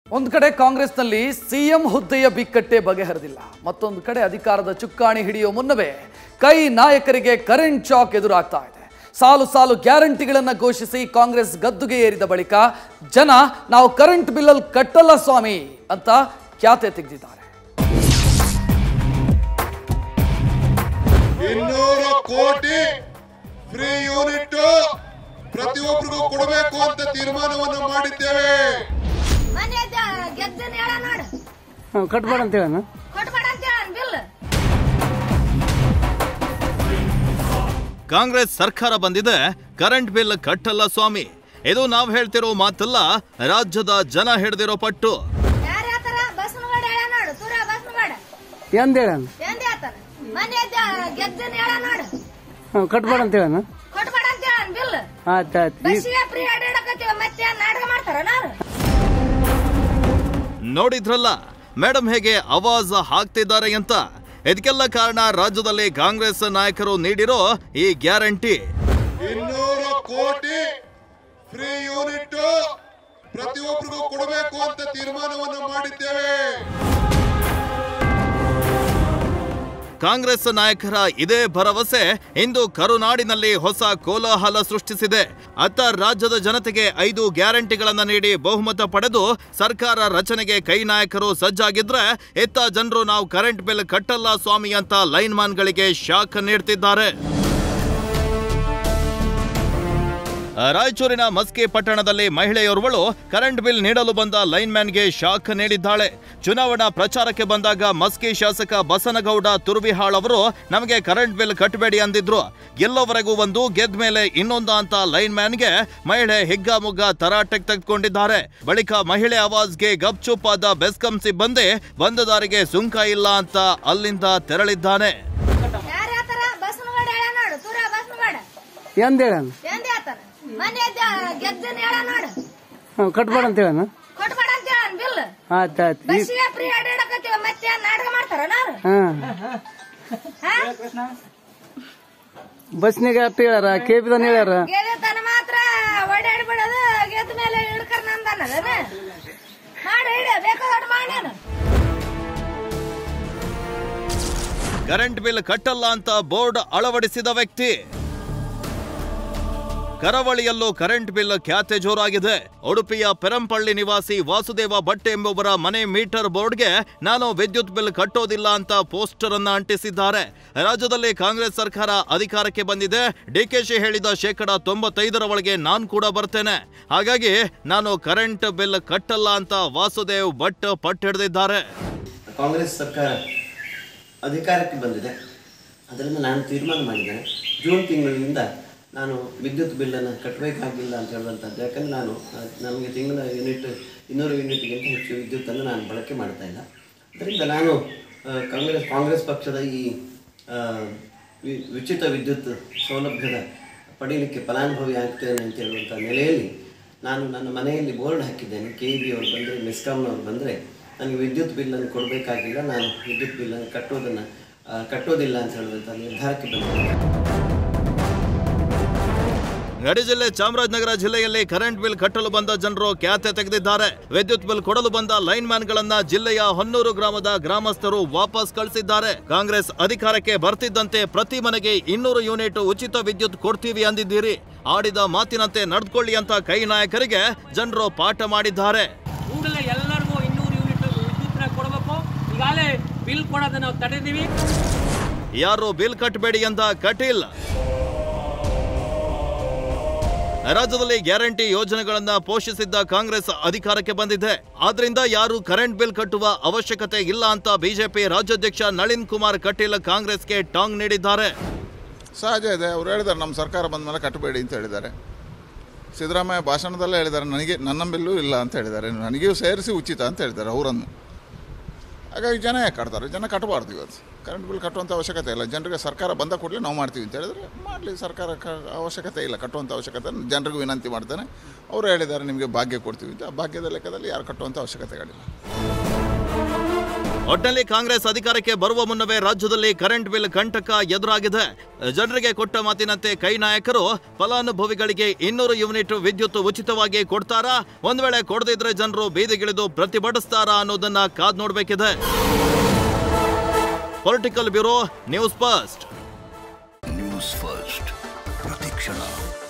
ಒಂದು ಕಡೆ ಕಾಂಗ್ರೆಸ್ನಲ್ಲಿ ಸಿಎಂ ಹುದ್ದೆಯ ಬಿಕ್ಕಟ್ಟೆ ಬಗೆಹರಿದಿಲ್ಲ ಮತ್ತೊಂದು ಕಡೆ ಅಧಿಕಾರದ ಚುಕ್ಕಾಣಿ ಹಿಡಿಯುವ ಮುನ್ನವೇ ಕೈ ನಾಯಕರಿಗೆ ಕರೆಂಟ್ ಶಾಕ್ ಎದುರಾಗ್ತಾ ಇದೆ ಸಾಲು ಸಾಲು ಗ್ಯಾರಂಟಿಗಳನ್ನು ಘೋಷಿಸಿ ಕಾಂಗ್ರೆಸ್ ಗದ್ದುಗೆ ಏರಿದ ಬಳಿಕ ಜನ ನಾವು ಕರೆಂಟ್ ಬಿಲ್ಲಲ್ಲಿ ಕಟ್ಟಲ್ಲ ಸ್ವಾಮಿ ಅಂತ ಖ್ಯಾತೆ ತೆಗೆದಿದ್ದಾರೆ ಇನ್ನೂರು ಕೋಟಿ ಫ್ರೀ ಯೂನಿಟ್ ಪ್ರತಿಯೊಬ್ಬರಿಗೂ ಕೊಡಬೇಕು ಅಂತ ತೀರ್ಮಾನವನ್ನು ಮಾಡಿದ್ದೇವೆ ಮನೆ ಗೆದ್ದನ್ ಹೇಳ ನೋಡು ಹಾಂ ಕಟ್ಬೇಡ ಅಂತ ಹೇಳಣ್ಣ ಕೊಟ್ಬೇಡ ಅಂತ ಹೇಳ ಬಿಲ್ ಕಾಂಗ್ರೆಸ್ ಸರ್ಕಾರ ಬಂದಿದೆ ಕರೆಂಟ್ ಬಿಲ್ ಕಟ್ಟಲ್ಲ ಸ್ವಾಮಿ ಇದು ನಾವ್ ಹೇಳ್ತಿರೋ ಮಾತಲ್ಲ ರಾಜ್ಯದ ಜನ ಹಿಡ್ದಿರೋ ಪಟ್ಟು ಯಾರ ಹೇಳ್ತಾರ ಬಸ್ನಗಡ ಹೇಳ ನೋಡು ತೂರ ಬಸ್ನಗಡ ಎಂದ ಹೇಳಣ್ಣ ಎಂದ ಹೇಳ್ತಾರ ಮನೆ ಗೆದ್ದನ್ ಹೇಳ ನೋಡು ಹಾಂ ಕಟ್ಬೇಡ ಅಂತ ಹೇಳಣ್ಣ ಕೊಟ್ಬೇಡ ಅಂತ ಹೇಳ ಬಿಲ್ ಆಯ್ತು ಆಯ್ತು ಈ ಬಸ್ಸಿಗೆ ಫ್ರೀ ಅಡ್ಡಾಡಕತ್ತೀವ ಮತ್ತೆ ನಾಟಕ ಮಾಡ್ತಾರ ನಾವು ನೋಡಿದ್ರಲ್ಲ ಮೇಡಮ್ ಹೇಗೆ ಅವಾಜ್ ಹಾಕ್ತಿದ್ದಾರೆ ಅಂತ ಇದಕ್ಕೆಲ್ಲ ಕಾರಣ ರಾಜ್ಯದಲ್ಲಿ ಕಾಂಗ್ರೆಸ್ ನಾಯಕರು ನೀಡಿರೋ ಈ ಗ್ಯಾರಂಟಿ ಇನ್ನೂರು ಕೋಟಿ ಫ್ರೀ ಯೂನಿಟ್ ಪ್ರತಿಯೊಬ್ಬರಿಗೂ ಕೊಡಬೇಕು ಅಂತ ತೀರ್ಮಾನವನ್ನು ಮಾಡಿದ್ದೇವೆ ಕಾಂಗ್ರೆಸ್ ನಾಯಕರ ಇದೇ ಭರವಸೆ ಇಂದು ಕರುನಾಡಿನಲ್ಲಿ ಹೊಸ ಕೋಲಾಹಲ ಸೃಷ್ಟಿಸಿದೆ ಅತ್ತ ರಾಜ್ಯದ ಜನತೆಗೆ ಐದು ಗ್ಯಾರಂಟಿಗಳನ್ನ ನೀಡಿ ಬಹುಮತ ಪಡೆದು ಸರ್ಕಾರ ರಚನೆಗೆ ಕೈ ನಾಯಕರು ಸಜ್ಜಾಗಿದ್ರೆ ಇತ್ತ ಜನರು ನಾವು ಕರೆಂಟ್ ಬಿಲ್ ಕಟ್ಟಲ್ಲ ಸ್ವಾಮಿ ಅಂತ ಲೈನ್ಮ್ಯಾನ್ಗಳಿಗೆ ಶಾಕ್ ನೀಡ್ತಿದ್ದಾರೆ ರಾಯಚೂರಿನ ಮಸ್ಕಿ ಪಟ್ಟಣದಲ್ಲಿ ಮಹಿಳೆಯೋರ್ವಳು ಕರೆಂಟ್ ಬಿಲ್ ನೀಡಲು ಬಂದ ಲೈನ್ಮ್ಯಾನ್ಗೆ ಶಾಕ್ ನೀಡಿದ್ದಾಳೆ ಚುನಾವಣಾ ಪ್ರಚಾರಕ್ಕೆ ಬಂದಾಗ ಮಸ್ಕಿ ಶಾಸಕ ಬಸನಗೌಡ ತುರ್ವಿಹಾಳ್ ಅವರು ನಮಗೆ ಕರೆಂಟ್ ಬಿಲ್ ಕಟ್ಟಬೇಡಿ ಅಂದಿದ್ರು ಎಲ್ಲವರೆಗೂ ಒಂದು ಗೆದ್ದ ಮೇಲೆ ಇನ್ನೊಂದು ಅಂತ ಲೈನ್ಮ್ಯಾನ್ಗೆ ಮಹಿಳೆ ಹಿಗ್ಗಾಮುಗ್ಗ ತರಾಟೆಗೆ ತೆಗೆದುಕೊಂಡಿದ್ದಾರೆ ಬಳಿಕ ಮಹಿಳೆ ಆವಾಜ್ಗೆ ಗಪ್ಚುಪ್ ಆದ ಬೆಸ್ಕಾಂ ಸಿಬ್ಬಂದಿ ಬಂದ ದಾರಿಗೆ ಸುಂಕ ಇಲ್ಲ ಅಂತ ಅಲ್ಲಿಂದ ತೆರಳಿದ್ದಾನೆ ಯಾರ ಹೇಳ್ತಾರ ಬಸ್ನಗಡ ಹೇಳ ನೋಡು ತೂರ ಬಸ್ನಗಡ ಎಂದ ಹೇಳಣ್ಣ ಎಂದ ಹೇಳ್ತಾರ ಮನೆ ಗೆದ್ದನ್ ಹೇಳ ನೋಡು ಹಾಂ ಕಟ್ಬೇಡ ಅಂತ ಹೇಳಣ್ಣ ಕೊಟ್ಬೇಡ ಅಂತ ಹೇಳ ಬಿಲ್ ಆಯ್ತು ಆಯ್ತು ಈ ಬಸ್ಸಿಗೆ ಫ್ರೀ ಅಡ್ಡಾಡಕತ್ತೀವ ಮತ್ತೆ ನಾಟಕ ಮಾಡ್ತಾರ ನಾವು ಹಾಂ ಬಸ್ನಿಗೆ ಅಪ್ಪ ಹೇಳ್ಯಾರ ಕೆ ಪಿದನ್ ಹೇಳ್ಯಾರ ಗೆದ್ದ ತನ ಮಾತ್ರ ಓಡಾಡಿ ಬಿಡೋದು ಗೆದ್ದ ಮೇಲೆ ಹಿಡ್ಕರ್ ನಂದನ ಮಾಡಿ ಹಿಡಿಯ ಬೇಕಾದಷ್ಟು ಮಾಡಿ ನೀನು. ಕರೆಂಟ್ ಬಿಲ್ ಕಟ್ಟಲ್ಲ ಅಂತ ಬೋರ್ಡ್ ಅಳವಡಿಸಿದ ವ್ಯಕ್ತಿ ಕರಾವಳಿಯಲ್ಲೂ ಕರೆಂಟ್ ಬಿಲ್ ಖ್ಯಾತೆ ಜೋರಾಗಿದೆ ಉಡುಪಿಯ ಪೆರಂಪಳ್ಳಿ ನಿವಾಸಿ ವಾಸುದೇವ ಭಟ್ ಎಂಬುವರ ಮನೆ ಮೀಟರ್ ಬೋರ್ಡ್ಗೆ ನಾನು ವಿದ್ಯುತ್ ಬಿಲ್ ಕಟ್ಟೋದಿಲ್ಲ ಅಂತ ಪೋಸ್ಟರ್ ಅನ್ನ ಅಂಟಿಸಿದ್ದಾರೆ ರಾಜ್ಯದಲ್ಲಿ ಕಾಂಗ್ರೆಸ್ ಸರ್ಕಾರ ಅಧಿಕಾರಕ್ಕೆ ಬಂದಿದೆ ಡಿಕೆಶಿ ಹೇಳಿದ ಶೇಕಡ ತೊಂಬತ್ತೈದರ ಒಳಗೆ ನಾನು ಕೂಡ ಬರ್ತೇನೆ ಹಾಗಾಗಿ ನಾನು ಕರೆಂಟ್ ಬಿಲ್ ಕಟ್ಟಲ್ಲ ಅಂತ ವಾಸುದೇವ್ ಭಟ್ ಪಟ್ಟು ಹಿಡಿದಿದ್ದಾರೆ ಕಾಂಗ್ರೆಸ್ ಸರ್ಕಾರ ಅಧಿಕಾರಕ್ಕೆ ಬಂದಿದೆ ಅದರಿಂದ ನಾನು ತೀರ್ಮಾನ ಮಾಡಿದ್ದೇನೆ ಜೂನ್ ತಿಂಗಳಿನಿಂದ ನಾನು ವಿದ್ಯುತ್ ಬಿಲ್ಲನ್ನು ಕಟ್ಟಬೇಕಾಗಿಲ್ಲ ಅಂತ ಹೇಳುವಂಥದ್ದು ಯಾಕಂದರೆ ನಾನು ಆ, ನಮಗೆ ತಿಂಗಳ ಯೂನಿಟ್ ಇನ್ನೂರು ಯೂನಿಟ್ಗಿಂತ ಹೆಚ್ಚು ವಿದ್ಯುತ್ತನ್ನು ನಾನು ಬಳಕೆ ಮಾಡ್ತಾ ಇಲ್ಲ ಅದರಿಂದ ನಾನು ಆ, ಕಾಂಗ್ರೆಸ್ ಕಾಂಗ್ರೆಸ್ ಪಕ್ಷದ ಈ ಆ, ವಿ- ಉಚಿತ ವಿದ್ಯುತ್ ಸೌಲಭ್ಯದ ಪಡೀಲಿಕ್ಕೆ ಫಲಾನುಭವಿ ಆಗ್ತೇನೆ ಅಂತ ಹೇಳುವಂಥ ನೆಲೆಯಲ್ಲಿ ನಾನು ನನ್ನ ಮನೆಯಲ್ಲಿ ಬೋರ್ಡ್ ಹಾಕಿದ್ದೇನೆ ಕೆ ಇ ಬಿ ಅವರು ಬಂದರೆ ಮೆಸ್ಕಾಮ್ನವ್ರು ಬಂದರೆ ನನಗೆ ವಿದ್ಯುತ್ ಬಿಲ್ಲನ್ನು ಕೊಡಬೇಕಾಗಿಲ್ಲ ನಾನು ವಿದ್ಯುತ್ ಬಿಲ್ಲನ್ನು ಕಟ್ಟೋದನ್ನು ಆ, ಕಟ್ಟೋದಿಲ್ಲ ಅಂತ ಹೇಳುವಂಥ ನಿರ್ಧಾರಕ್ಕೆ ಬಂದಿದ್ದೇನೆ ಗಡಿ ಜಿಲ್ಲೆ ಚಾಮರಾಜನಗರ ಜಿಲ್ಲೆಯಲ್ಲಿ ಕರೆಂಟ್ ಬಿಲ್ ಕಟ್ಟಲು ಬಂದ ಜನರು ಖ್ಯಾತೆ ತೆಗೆದಿದ್ದಾರೆ ವಿದ್ಯುತ್ ಬಿಲ್ ಕೊಡಲು ಬಂದ ಲೈನ್ ಮ್ಯಾನ್ ಗಳನ್ನ ಜಿಲ್ಲೆಯ ಹೊನ್ನೂರು ಗ್ರಾಮದ ಗ್ರಾಮಸ್ಥರು ವಾಪಸ್ ಕಳಿಸಿದ್ದಾರೆ ಕಾಂಗ್ರೆಸ್ ಅಧಿಕಾರಕ್ಕೆ ಬರ್ತಿದ್ದಂತೆ ಪ್ರತಿ ಮನೆಗೆ ಇನ್ನೂರು ಯೂನಿಟ್ ಉಚಿತ ವಿದ್ಯುತ್ ಕೊಡ್ತೀವಿ ಅಂದಿದ್ದೀರಿ ಆಡಿದ ಮಾತಿನಂತೆ ನಡೆದುಕೊಳ್ಳಿ ಅಂತ ಕೈ ನಾಯಕರಿಗೆ ಜನರು ಪಾಠ ಮಾಡಿದ್ದಾರೆ ಕೂಡಲೇ ಎಲ್ಲರಿಗೂ ಇನ್ನೂರು ಯೂನಿಟ್ ವಿದ್ಯುತ್ನ ಕೊಡಬೇಕು ಈಗಾಗಲೇ ಬಿಲ್ ಕೊಡೋದನ್ನ ನಾವು ತಡೆದೀವಿ ಯಾರು ಬಿಲ್ ಕಟ್ಟಬೇಡಿ ಅಂತ ಕಟ್ಟಿಲ್ಲ ರಾಜ್ಯದಲ್ಲಿ ಗ್ಯಾರಂಟಿ ಯೋಜನೆಗಳನ್ನ ಪೋಷಿಸಿದ್ದ ಕಾಂಗ್ರೆಸ್ ಅಧಿಕಾರಕ್ಕೆ ಬಂದಿದೆ ಆದ್ರಿಂದ ಯಾರು ಕರೆಂಟ್ ಬಿಲ್ ಕಟ್ಟುವ ಅವಶ್ಯಕತೆ ಇಲ್ಲ ಅಂತ ಬಿಜೆಪಿ ರಾಜ್ಯಾಧ್ಯಕ್ಷ ನಳಿನ್ ಕುಮಾರ್ ಕಟೀಲ್ ಕಾಂಗ್ರೆಸ್ಗೆ ಟಾಂಗ್ ನೀಡಿದ್ದಾರೆ ಸಹಜ ಇದೆ ಅವ್ರು ಹೇಳಿದ್ದಾರೆ ನಮ್ಮ ಸರ್ಕಾರ ಬಂದ ಮೇಲೆ ಕಟ್ಟಬೇಡಿ ಅಂತ ಹೇಳಿದ್ದಾರೆ ಸಿದ್ದರಾಮಯ್ಯ ಭಾಷಣದಲ್ಲೇ ಹೇಳಿದ್ದಾರೆ ನನಗೆ ನನ್ನ ಬಿಲ್ಲು ಇಲ್ಲ ಅಂತ ಹೇಳಿದ್ದಾರೆ ನನಗೂ ಸೇರಿಸಿ ಉಚಿತ ಅಂತ ಹೇಳಿದ್ದಾರೆ ಅವರನ್ನು ಹಾಗಾಗಿ ಜನ ಯಾಕೆ ಕಟ್ತಾರೆ ಜನ ಕಟ್ಟಬಾರ್ದು ಇವತ್ತು ಕರೆಂಟ್ ಬಿಲ್ ಕಟ್ಟುವಂಥ ಅವಶ್ಯಕತೆ ಇಲ್ಲ ಜನರಿಗೆ ಸರ್ಕಾರ ಬಂದ ಕೂಡಲೇ ನಾವು ಮಾಡ್ತೀವಿ ಅಂತ ಹೇಳಿದ್ರೆ ಮಾಡಲಿ ಸರ್ಕಾರ ಕ ಅವಶ್ಯಕತೆ ಇಲ್ಲ ಕಟ್ಟುವಂಥ ಅವಶ್ಯಕತೆ ಜನರಿಗೂ ವಿನಂತಿ ಮಾಡ್ತಾನೆ ಅವರು ಹೇಳಿದ್ದಾರೆ ನಿಮಗೆ ಭಾಗ್ಯ ಕೊಡ್ತೀವಿ ಅಂತ ಆ ಭಾಗ್ಯದ ಲೆಕ್ಕದಲ್ಲಿ ಯಾರು ಕಟ್ಟುವಂಥ ಅವಶ್ಯಕತೆಗಳಿಲ್ಲ ಒಟ್ಟಿನಲ್ಲಿ ಕಾಂಗ್ರೆಸ್ ಅಧಿಕಾರಕ್ಕೆ ಬರುವ ಮುನ್ನವೇ ರಾಜ್ಯದಲ್ಲಿ ಕರೆಂಟ್ ಬಿಲ್ ಕಂಟಕ ಎದುರಾಗಿದೆ ಜನರಿಗೆ ಕೊಟ್ಟ ಮಾತಿನಂತೆ ಕೈ ನಾಯಕರು ಫಲಾನುಭವಿಗಳಿಗೆ ಇನ್ನೂರು ಯೂನಿಟ್ ವಿದ್ಯುತ್ ಉಚಿತವಾಗಿ ಕೊಡ್ತಾರಾ ಒಂದ್ ವೇಳೆ ಕೊಡದಿದ್ರೆ ಜನರು ಬೀದಿಗಿಳಿದು ಪ್ರತಿಭಟಿಸ್ತಾರಾ ಅನ್ನೋದನ್ನ ಕಾದ್ ನೋಡ್ಬೇಕಿದೆ political bureau news first news first ಪ್ರತಿಕ್ಷಣ